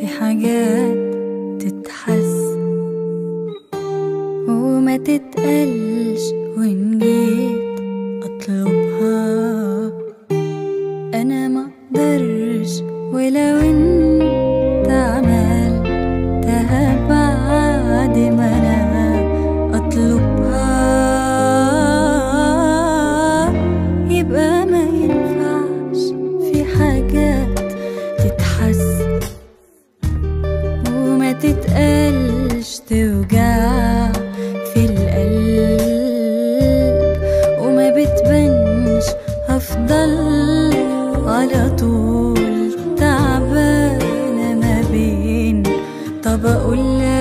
حاجات تتحس وما تتقلش وإن جيت أطلبها أنا ما أقدرش ولو أنت عملتها بعد ما أنا أطلبها يبقى ما ينفعش في حاجات تتحس وما تتقلش توجع في القلب وما بتبانش هفضل على طول تعبانة ما بين طب أقولك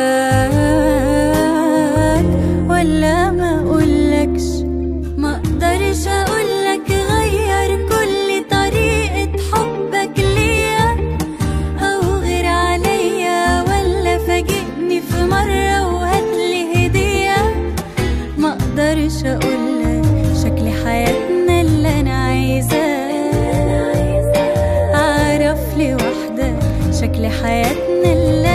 ولا ما أقولكش ما أقدرش أقولك غير كل طريقة حبك ليا أو غير عليا ولا فاجئني في مرة وهاتلي هدية ما اقدرش اقولك شكل حياتنا اللي انا عايزاه اعرف لي واحدة شكل حياتنا اللي